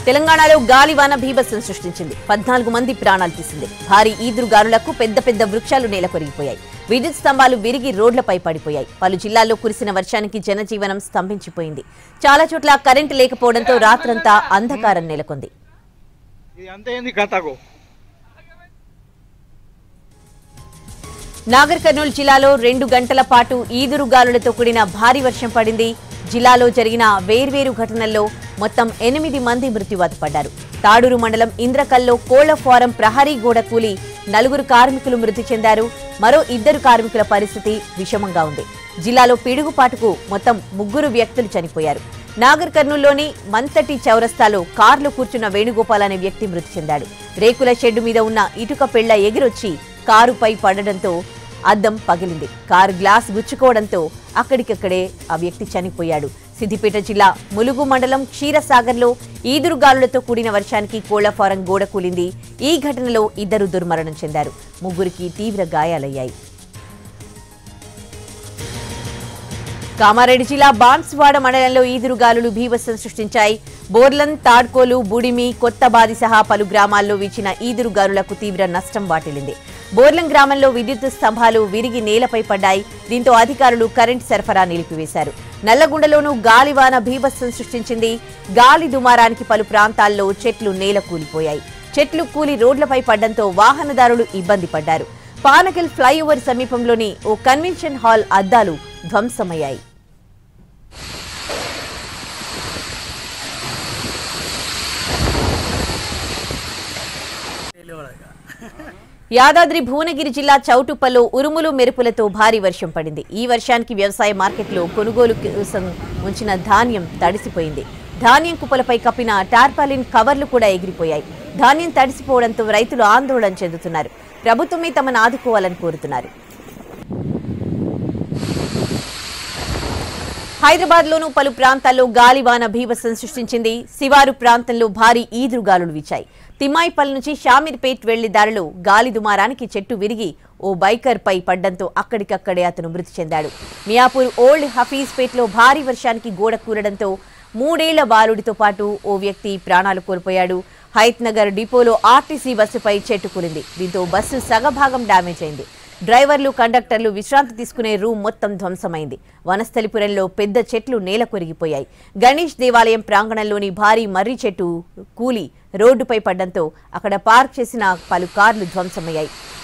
తెలంగాణలో గాలివాన భీభత్సం సృష్టించింది పద్నాలుగు మంది ప్రాణాలు తీసింది భారీ ఈదురుగాలులకు పెద్ద పెద్ద వృక్షాలు నేలకొరిగిపోయాయి విద్యుత్ స్తంభాలు విరిగి రోడ్లపై పడిపోయాయి పలు జిల్లాల్లో కురిసిన వర్షానికి జనజీవనం స్తంభించిపోయింది చాలా చోట్ల కరెంటు లేకపోవడంతో రాత్రంతా అంధకారం నెలకొంది ఇది అంతే ఏంది కథకు నాగర్ కర్నూలు జిల్లాలో రెండు గంటల పాటు ఈదురుగాలులతో కూడిన భారీ వర్షం పడింది జిల్లాలో జరిగిన వేర్వేరు ఘటనల్లో మొత్తం ఎనిమిది మంది మృత్యువాత పడ్డారు తాడూరు మండలం ఇంద్రకల్లో కోళ్ల ఫారం ప్రహరీ గోడ కూలి నలుగురు కార్మికులు మృతి చెందారు మరో ఇద్దరు కార్మికుల పరిస్థితి విషమంగా ఉంది జిల్లాలో పిడుగుపాటుకు మొత్తం ముగ్గురు వ్యక్తులు చనిపోయారు నాగర్ కర్నూలులోని మంతటి చౌరస్తాలో కారులో కూర్చున్న వేణుగోపాల్ అనే వ్యక్తి మృతి చెందాడు రేకుల షెడ్డు మీద ఉన్న ఇటుక పెళ్ల ఎగిరొచ్చి కారుపై పడడంతో అద్దం పగిలింది కారు గ్లాస్ గుచ్చుకోవడంతో అక్కడికక్కడే ఆ వ్యక్తి చనిపోయాడు సిద్దిపేట జిల్లా ములుగు మండలం క్షీరసాగర్లో ఈదురుగాలులతో కూడిన వర్షానికి కోళ్ల ఫారం గోడ కూలింది ఈ ఘటనలో ఇద్దరు దుర్మరణం చెందారు ముగ్గురికి తీవ్ర గాయాలయ్యాయి కామారెడ్డి జిల్లా బాన్స్వాడ మండలంలో ఈదురుగాలులు భీభత్సం సృష్టించాయి బోర్లన్ తాడ్కోలు బుడిమి కొత్తబాది సహా పలు గ్రామాల్లో వీచిన ఈదురుగాలులకు తీవ్ర నష్టం వాటిల్లింది బోర్లం గ్రామంలో విద్యుత్ స్తంభాలు విరిగి నేలపై పడ్డాయి దీంతో అధికారులు కరెంట్ సరఫరా నిలిపివేశారు నల్లగుండలోనూ గాలివాన భీభత్సం సృష్టించింది గాలి దుమారానికి పలు ప్రాంతాల్లో చెట్లు నేల కూలిపోయాయి చెట్లు కూలి రోడ్లపై పడ్డంతో వాహనదారులు ఇబ్బంది పడ్డారు పానగల్ ఫ్లైఓవర్ సమీపంలోని ఓ కన్వెన్షన్ హాల్ అద్దాలు ధ్వంసమయ్యాయి యాదాద్రి భువనగిరి జిల్లా చౌటుప్పల్లో ఉరుములు మెరుపులతో భారీ వర్షం పడింది ఈ వర్షానికి వ్యవసాయ మార్కెట్లో కొనుగోలు కోసం ఉంచిన ధాన్యం తడిసిపోయింది ధాన్యం కుప్పలపై కప్పిన టార్పాలిన్ కవర్లు కూడా ఎగిరిపోయాయి ధాన్యం తడిసిపోవడంతో రైతులు ఆందోళన చెందుతున్నారు ప్రభుత్వమే తమను ఆదుకోవాలని కోరుతున్నారు హైదరాబాద్ లోను పలు ప్రాంతాల్లో గాలివాన భీభత్సం సృష్టించింది శివారు ప్రాంతంలో భారీ ఈదురుగాలులు వీచాయి తిమ్మాయిపల్లి నుంచి షామీర్పేట్ వెళ్లే దారిలో గాలి దుమారానికి చెట్టు విరిగి ఓ బైకర్ పై పడ్డంతో అక్కడికక్కడే అతను మృతి చెందాడు మియాపూర్ ఓల్డ్ హఫీజ్పేట్లో భారీ వర్షానికి గోడ కూలడంతో మూడేళ్ల బాలుడితో పాటు ఓ వ్యక్తి ప్రాణాలు కోల్పోయాడు హైత్ నగర్ డిపోలో ఆర్టీసీ బస్సుపై చెట్టు కూలింది దీంతో బస్సు సగభాగం డ్యామేజ్ అయింది డ్రైవర్లు కండక్టర్లు విశ్రాంతి తీసుకునే రూమ్ మొత్తం ధ్వంసమైంది వనస్థలిపురంలో పెద్ద చెట్లు నేల కొరిగిపోయాయి గణేష్ దేవాలయం ప్రాంగణంలోని భారీ మర్రి చెట్టు కూలి రోడ్డుపై పడ్డంతో అక్కడ పార్క్ చేసిన పలు కార్లు ధ్వంసమయ్యాయి